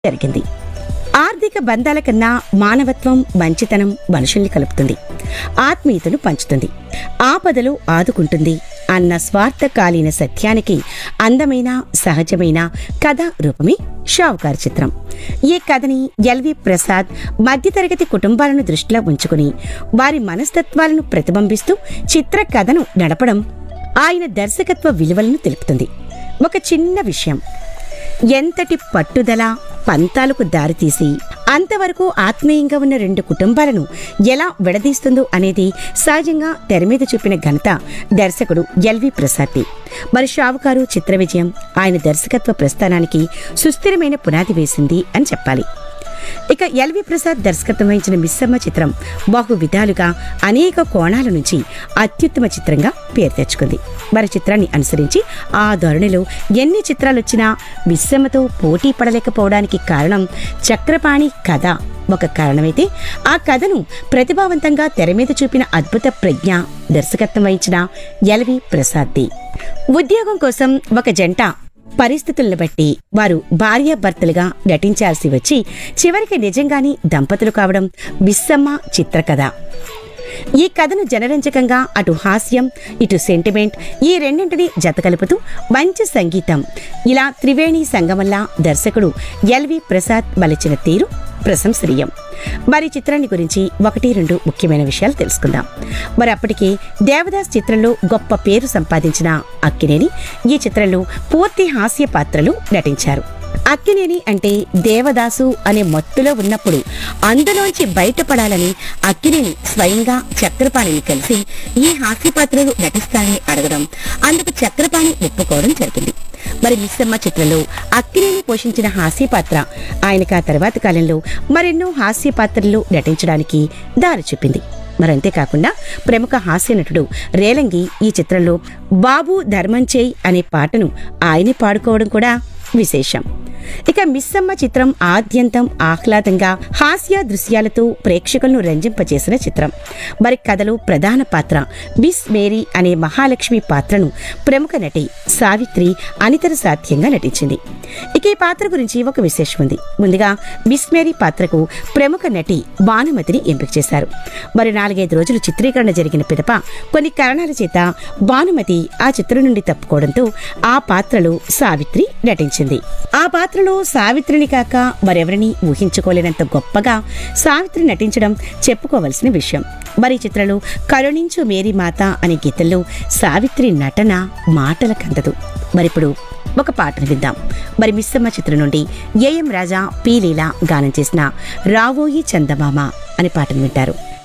జరిగింది ఆర్థిక బంధాల కన్నా మానవత్వం మంచితనం మనుషుల్ని కలుపుతుంది ఆత్మీయతను పంచుతుంది ఆపదలు ఆదుకుంటుంది అన్న స్వార్థకాలీన సత్యానికి అందమైన సహజమైన కథ రూపమే షావుకారు చిత్రం ఈ కథని ఎల్వి ప్రసాద్ మధ్యతరగతి కుటుంబాలను దృష్టిలో ఉంచుకుని వారి మనస్తత్వాలను ప్రతిబింబిస్తూ చిత్ర కథను నడపడం ఆయన దర్శకత్వ విలువలను తెలుపుతుంది ఒక చిన్న విషయం ఎంతటి పట్టుదల పంతాలకు దారితీసి అంతవరకు ఆత్మీయంగా ఉన్న రెండు కుటుంబాలను ఎలా విడదీస్తుందో అనేది సహజంగా తెర మీద చూపిన ఘనత దర్శకుడు ఎల్వి ప్రసాద్ది మరి షావుకారు చిత్ర విజయం ఆయన దర్శకత్వ ప్రస్థానానికి సుస్థిరమైన పునాది వేసింది అని చెప్పాలి ఇక ఎల్వి ప్రసాద్ దర్శకత్వం వహించిన మిస్సమ్మ చిత్రం బహు విధాలుగా అనేక కోణాల నుంచి అత్యుత్తమ చిత్రంగా పేరు తెచ్చుకుంది మరి చిత్రాన్ని అనుసరించి ఆ ధోరణిలో ఎన్ని చిత్రాలు వచ్చినా మిస్సమ్మతో పోటీ పడలేకపోవడానికి కారణం చక్రపాణి కథ ఒక కారణమైతే ఆ కథను ప్రతిభావంతంగా తెర మీద చూపిన అద్భుత ప్రజ్ఞ దర్శకత్వం వహించిన ఎల్వి ప్రసాద్ది ఉద్యోగం కోసం ఒక జంట పరిస్థితులను బట్టి వారు భార్యాభర్తలుగా నటించాల్సి వచ్చి చివరికి నిజంగానే దంపతులు కావడం బిస్సమ్మ చిత్రకథ ఈ కథను జనరంజకంగా అటు హాస్యం ఇటు సెంటిమెంట్ ఈ రెండింటిని జతకలుపుతూ మంచి సంగీతం ఇలా త్రివేణి సంగమల్లా దర్శకుడు ఎల్వి ప్రసాద్ మలిచిన తీరు ప్రశంసనీయం మరి ఈ చిత్రాన్ని గురించి ఒకటి రెండు ముఖ్యమైన విషయాలు తెలుసుకుందాం మరి అప్పటికి దేవదాస్ చిత్రంలో గొప్ప పేరు సంపాదించిన అక్కినేని ఈ చిత్రంలో పూర్తి హాస్య పాత్రలు నటించారు అక్కినేని అంటే దేవదాసు అనే మత్తులో ఉన్నప్పుడు అందులోంచి బయటపడాలని అక్కినేని స్వయంగా చక్రపాణిని కలిసి ఈ హాస్య పాత్రలు నటిస్తానని అడగడం అందుకు చక్రపాణి ఒప్పుకోవడం జరిగింది మరి మిస్సమ్మ చిత్రంలో అక్కినేని పోషించిన హాస్య పాత్ర ఆయనకు ఆ తర్వాత కాలంలో మరెన్నో హాస్య పాత్రల్లో నటించడానికి దారి చూపింది మరి అంతేకాకుండా ప్రముఖ హాస్య నటుడు రేలంగి ఈ చిత్రంలో బాబు ధర్మంచేయ్ అనే పాటను ఆయనే పాడుకోవడం కూడా విశేషం ఇక మిస్సమ్మ చిత్రం ఆద్యంతం ఆహ్లాదంగా హాస్య దృశ్యాలతో ప్రేక్షకులను రంజింపచేసిన చిత్రం మరి కథలో ప్రధాన పాత్ర మిస్ మేరీ అనే మహాలక్ష్మి పాత్రను ప్రముఖ నటి సావిత్రి అనితర సాధ్యంగా నటించింది ఇక ఈ పాత్ర గురించి ఒక విశేషం ఉంది ముందుగా మిస్ మేరీ పాత్రకు ప్రముఖ నటి భానుమతిని ఎంపిక చేశారు మరి నాలుగైదు రోజులు చిత్రీకరణ జరిగిన పిదప కొన్ని కారణాల చేత భానుమతి ఆ చిత్రం నుండి తప్పుకోవడంతో ఆ పాత్రలో సావిత్రి నటించింది ఆ పాత్రలో సావిత్రిని కాక మరెవరిని ఊహించుకోలేనంత గొప్పగా సావిత్రి నటించడం చెప్పుకోవలసిన విషయం మరి ఈ చిత్రంలో కరుణించు మేరీ మాత అనే గీతంలో సావిత్రి నటన మాటల కందదు మరిప్పుడు ఒక పాటను విద్దాం మరి మిస్సమ్మ చిత్రం నుండి ఏఎం రాజా పి లీలా గానం చేసిన రావోయి చందమామ అనే పాటను వింటారు